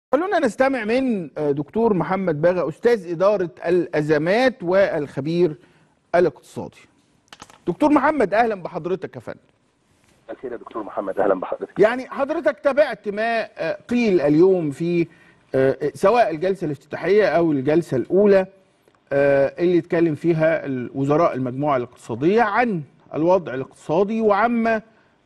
خلونا نستمع من دكتور محمد باغا استاذ اداره الازمات والخبير الاقتصادي. دكتور محمد اهلا بحضرتك يا فندم. الخير يا دكتور محمد اهلا بحضرتك. يعني حضرتك تابعت ما قيل اليوم في سواء الجلسه الافتتاحيه او الجلسه الاولى اللي اتكلم فيها وزراء المجموعه الاقتصاديه عن الوضع الاقتصادي وعما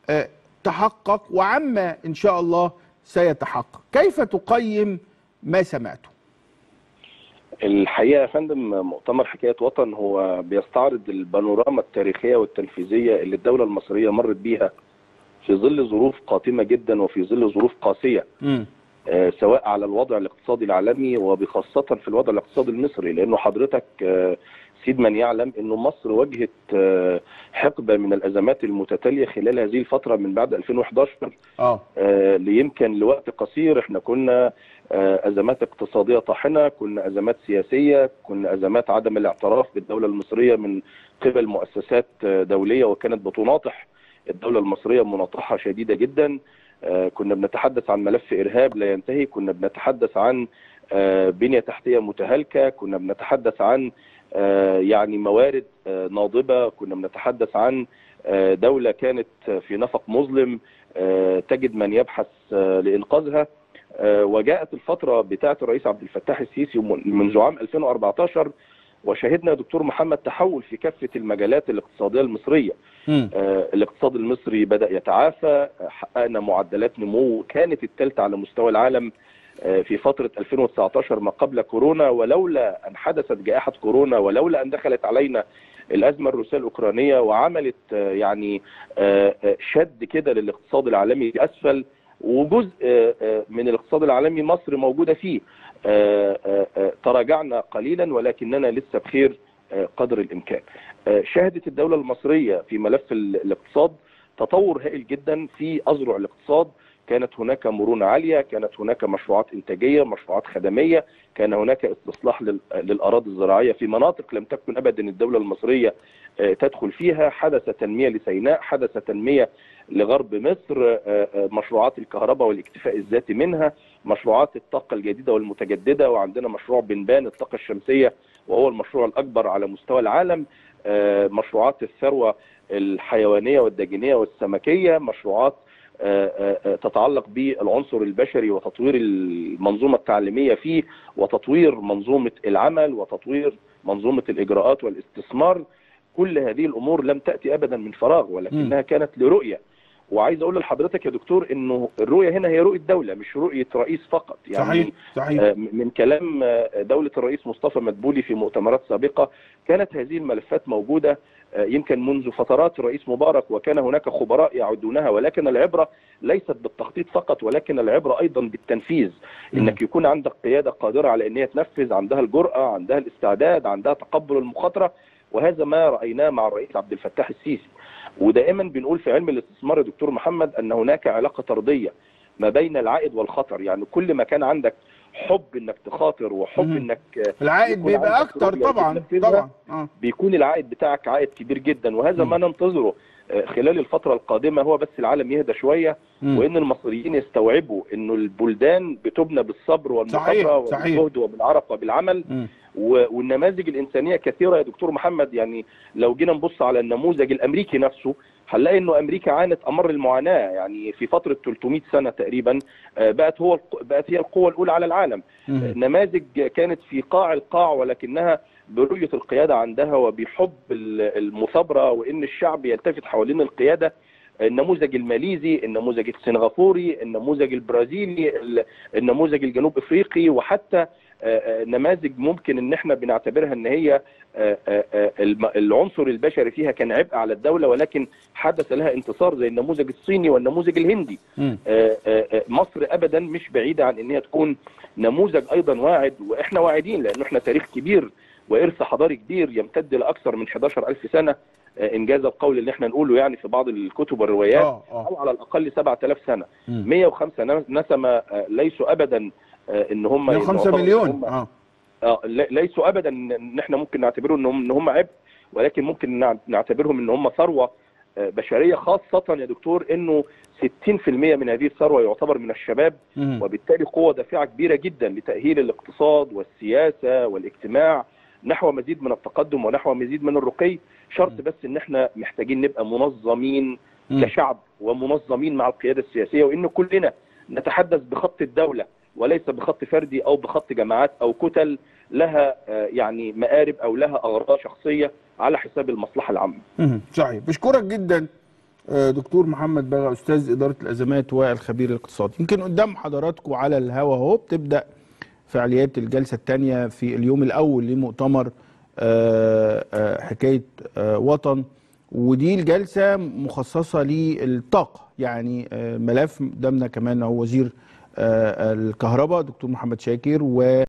تحقق وعما ان شاء الله سيتحقق كيف تقيم ما سمعته الحقيقه يا فندم مؤتمر حكايه وطن هو بيستعرض البانوراما التاريخيه والتنفيذيه اللي الدوله المصريه مرت بيها في ظل ظروف قاتمه جدا وفي ظل ظروف قاسيه م. آه سواء على الوضع الاقتصادي العالمي وبخاصه في الوضع الاقتصادي المصري لانه حضرتك آه سيد من يعلم انه مصر واجهت آه حقبه من الازمات المتتاليه خلال هذه الفتره من بعد 2011 اه ليمكن لوقت قصير احنا كنا ازمات اقتصاديه طاحنه كنا ازمات سياسيه كنا ازمات عدم الاعتراف بالدوله المصريه من قبل مؤسسات دوليه وكانت بتناطح الدوله المصريه مناطحه شديده جدا كنا بنتحدث عن ملف ارهاب لا ينتهي كنا بنتحدث عن بنيه تحتيه متهالكه كنا بنتحدث عن يعني موارد ناضبه كنا بنتحدث عن دوله كانت في نفق مظلم تجد من يبحث لانقاذها وجاءت الفتره بتاعه الرئيس عبد الفتاح السيسي منذ عام 2014 وشهدنا دكتور محمد تحول في كافه المجالات الاقتصاديه المصريه م. الاقتصاد المصري بدا يتعافى حققنا معدلات نمو كانت الثالثه على مستوى العالم في فترة 2019 ما قبل كورونا ولولا أن حدثت جائحة كورونا ولولا أن دخلت علينا الأزمة الروسية الأوكرانية وعملت يعني شد كده للاقتصاد العالمي أسفل وجزء من الاقتصاد العالمي مصر موجودة فيه تراجعنا قليلا ولكننا لسه بخير قدر الإمكان شهدت الدولة المصرية في ملف الاقتصاد تطور هائل جدا في أذرع الاقتصاد كانت هناك مرونة عالية كانت هناك مشروعات إنتاجية مشروعات خدمية كان هناك استصلاح للأراضي الزراعية في مناطق لم تكن أبدا الدولة المصرية تدخل فيها حدث تنمية لسيناء حدث تنمية لغرب مصر مشروعات الكهرباء والاكتفاء الذاتي منها مشروعات الطاقة الجديدة والمتجددة وعندنا مشروع بنبان الطاقة الشمسية وهو المشروع الأكبر على مستوى العالم مشروعات الثروة الحيوانية والداجينية والسمكية مشروعات تتعلق بالعنصر البشري وتطوير المنظومه التعليميه فيه وتطوير منظومه العمل وتطوير منظومه الاجراءات والاستثمار كل هذه الامور لم تاتي ابدا من فراغ ولكنها كانت لرؤيه وعايز اقول لحضرتك يا دكتور انه الرؤيه هنا هي رؤيه دوله مش رؤيه رئيس فقط يعني صحيح. صحيح. من كلام دوله الرئيس مصطفى مدبولي في مؤتمرات سابقه كانت هذه الملفات موجوده يمكن منذ فترات الرئيس مبارك وكان هناك خبراء يعدونها ولكن العبره ليست بالتخطيط فقط ولكن العبره ايضا بالتنفيذ م. انك يكون عندك قياده قادره على ان هي تنفذ عندها الجراه عندها الاستعداد عندها تقبل المخاطره وهذا ما رايناه مع الرئيس عبد الفتاح السيسي ودائما بنقول في علم الاستثمار يا دكتور محمد ان هناك علاقه طرديه ما بين العائد والخطر يعني كل ما كان عندك حب انك تخاطر وحب مم. انك العائد بيبقى اكتر طبعا طبعا آه. بيكون العائد بتاعك عائد كبير جدا وهذا مم. ما ننتظره خلال الفترة القادمة هو بس العالم يهدى شوية مم. وإن المصريين يستوعبوا إنه البلدان بتبنى بالصبر والمثابرة صحيح. والجهد وبالعرق وبالعمل مم. والنماذج الإنسانية كثيرة يا دكتور محمد يعني لو جينا نبص على النموذج الأمريكي نفسه هنلاقي انه امريكا عانت امر المعاناه يعني في فتره 300 سنه تقريبا بقت هو بقت هي القوه الاولى على العالم مم. نماذج كانت في قاع القاع ولكنها برؤيه القياده عندها وبحب المثابره وان الشعب يلتفت حوالين القياده النموذج الماليزي النموذج السنغافوري النموذج البرازيلي النموذج الجنوب افريقي وحتى نماذج ممكن ان احنا بنعتبرها ان هي العنصر البشري فيها كان عبء على الدوله ولكن حدث لها انتصار زي النموذج الصيني والنموذج الهندي مم. مصر ابدا مش بعيده عن ان هي تكون نموذج ايضا واعد واحنا واعدين لانه احنا تاريخ كبير وارث حضاري كبير يمتد لاكثر من 11000 سنه انجاز القول اللي احنا نقوله يعني في بعض الكتب والروايات آه، آه. او على الاقل 7000 سنه مم. 105 نسمه ليسوا ابدا ان هم 105 يعتبروا إن مليون هم اه آه، ل- ليسوا ابدا ان احنا ممكن نعتبرهم انهم ان هم عبء ولكن ممكن نع- نعتبرهم ان هم ثروه بشريه خاصه يا دكتور انه 60% من هذه الثروه يعتبر من الشباب مم. وبالتالي قوه دافعه كبيره جدا لتاهيل الاقتصاد والسياسه والاجتماع نحو مزيد من التقدم ونحو مزيد من الرقي شرط بس ان احنا محتاجين نبقى منظمين مم. كشعب ومنظمين مع القياده السياسيه وان كلنا نتحدث بخط الدوله وليس بخط فردي او بخط جماعات او كتل لها آه، يعني مآرب او لها اغراض شخصيه على حساب المصلحه العامه. مم. صحيح بشكرك جدا آه، دكتور محمد بغا استاذ اداره الازمات والخبير الاقتصادي يمكن قدام حضراتكم على الهوا اهو بتبدا فعاليات الجلسه الثانيه في اليوم الاول لمؤتمر آه، آه، حكايه آه، وطن ودي الجلسه مخصصه للطاقه يعني آه، ملف قدامنا كمان هو وزير آه، الكهرباء دكتور محمد شاكر و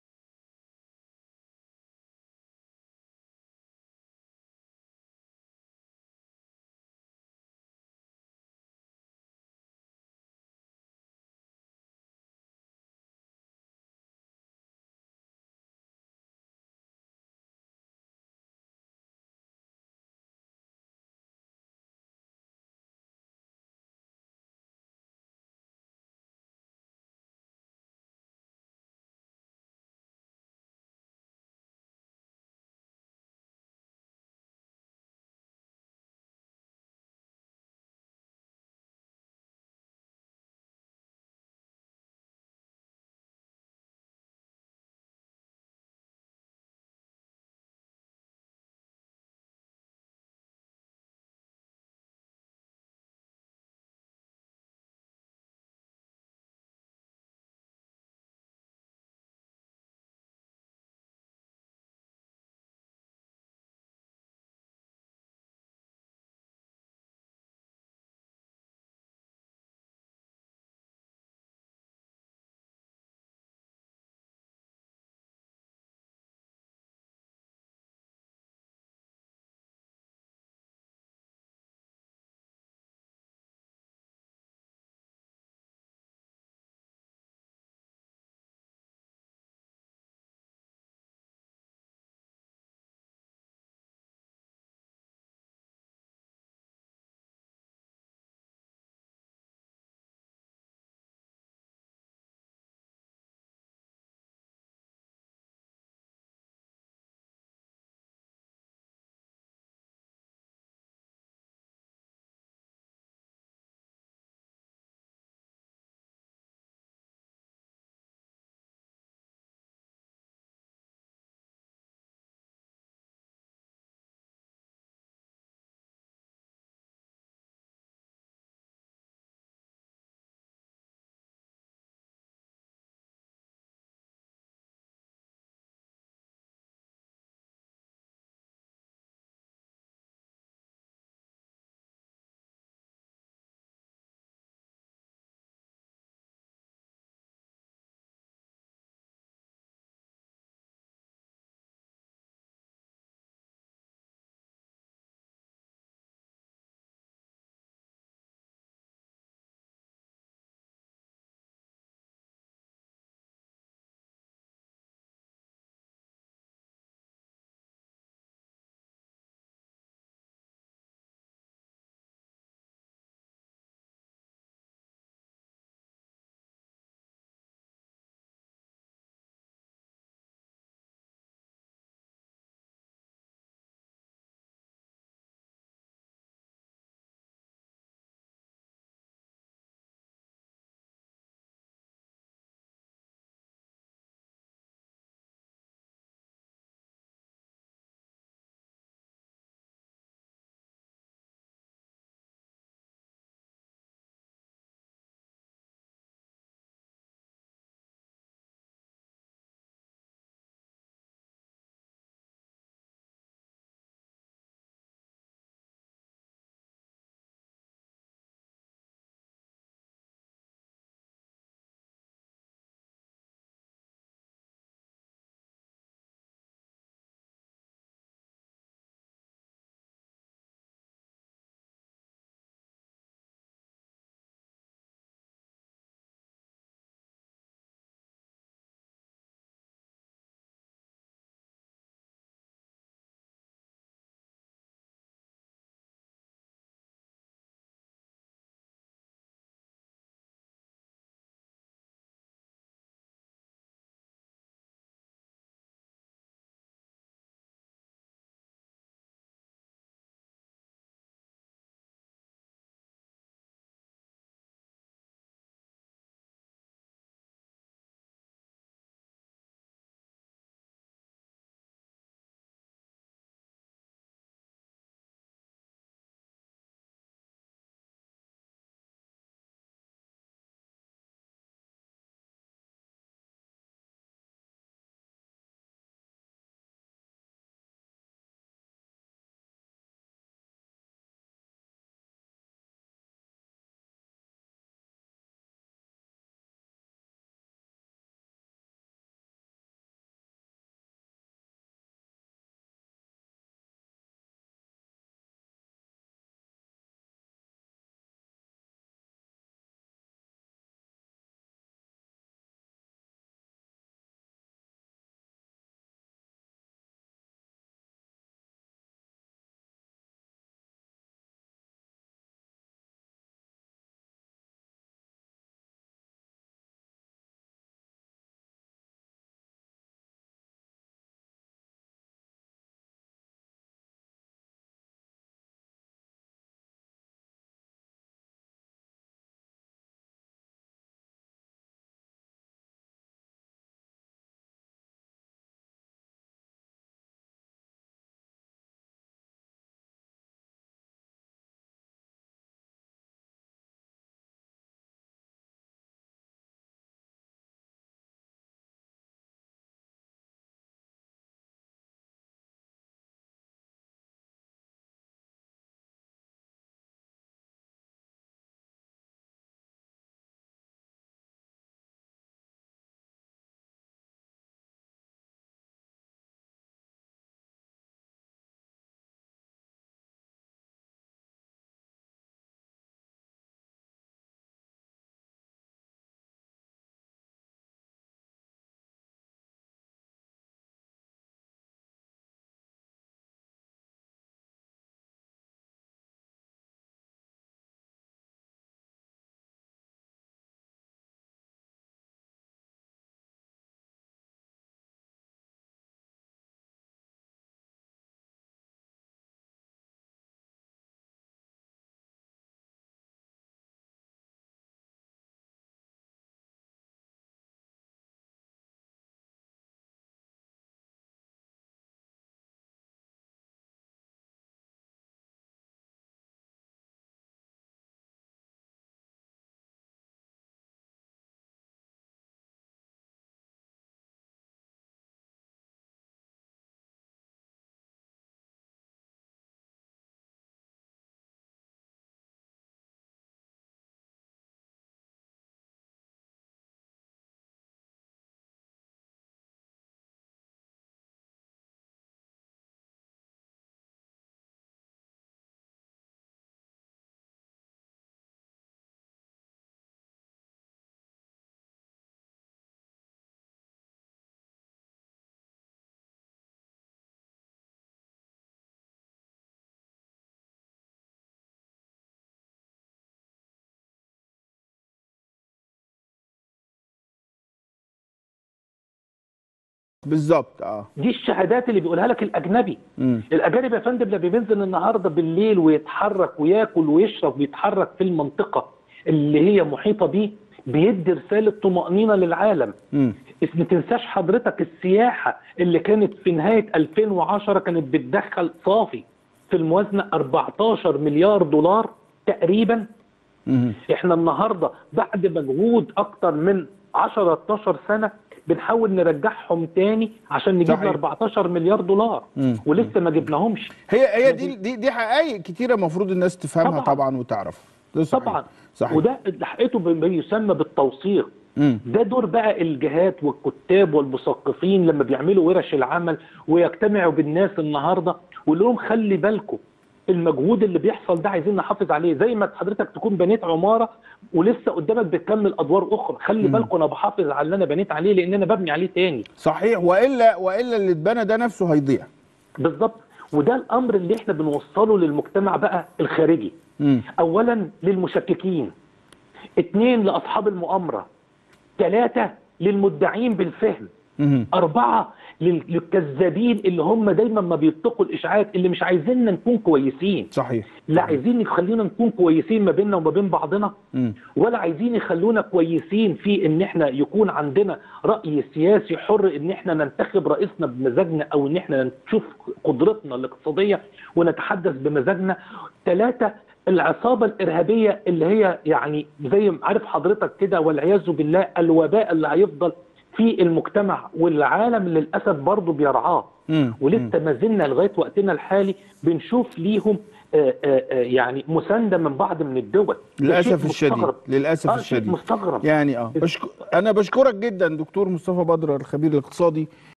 بالظبط اه دي الشهادات اللي بيقولها لك الاجنبي مم. الاجانب يا فندم لما بينزل النهارده بالليل ويتحرك وياكل ويشرب ويتحرك في المنطقه اللي هي محيطه بيه بيدي رساله طمانينه للعالم مم. ما تنساش حضرتك السياحه اللي كانت في نهايه 2010 كانت بتدخل صافي في الموازنه 14 مليار دولار تقريبا مم. احنا النهارده بعد مجهود اكتر من 10 12 سنه بنحاول نرجعهم تاني عشان نجيب صحيح. ل 14 مليار دولار مم. ولسه ما جبناهمش هي هي دي دي دي حقائق كتيره المفروض الناس تفهمها طبعاً. طبعا وتعرف ده صحيح. طبعا صحيح وده اللي حقيقته بما يسمى بالتوثيق مم. ده دور بقى الجهات والكتاب والمثقفين لما بيعملوا ورش العمل ويجتمعوا بالناس النهارده ويقول لهم خلي بالكم المجهود اللي بيحصل ده عايزين نحافظ عليه زي ما حضرتك تكون بنيت عماره ولسه قدامك بتكمل ادوار اخرى خلي مم. بالكم انا بحافظ على اللي انا بنيت عليه لان انا ببني عليه تاني صحيح والا والا اللي اتبنى ده نفسه هيضيع بالظبط وده الامر اللي احنا بنوصله للمجتمع بقى الخارجي مم. اولا للمشككين اثنين لاصحاب المؤامره ثلاثه للمدعين بالفهم مم. أربعة لل- للكذابين اللي هم دايما ما بيطلقوا الإشاعات اللي مش عايزيننا نكون كويسين صحيح لا عايزين يخلينا نكون كويسين ما بيننا وما بين بعضنا مم. ولا عايزين يخلونا كويسين في ان احنا يكون عندنا رأي سياسي حر ان احنا ننتخب رئيسنا بمزاجنا او ان احنا نشوف قدرتنا الاقتصادية ونتحدث بمزاجنا ثلاثة العصابة الإرهابية اللي هي يعني زي ما عارف حضرتك كده والعياذ بالله الوباء اللي هيفضل في المجتمع والعالم للأسف برضه بيرعاه مم. ولسه ما زلنا لغايه وقتنا الحالي بنشوف ليهم آه، آه، آه، يعني مسانده من بعض من الدول ده للاسف شيء الشديد مستغرب. للاسف آه، شيء الشديد مستغرب يعني اه بشك... انا بشكرك جدا دكتور مصطفى بدر الخبير الاقتصادي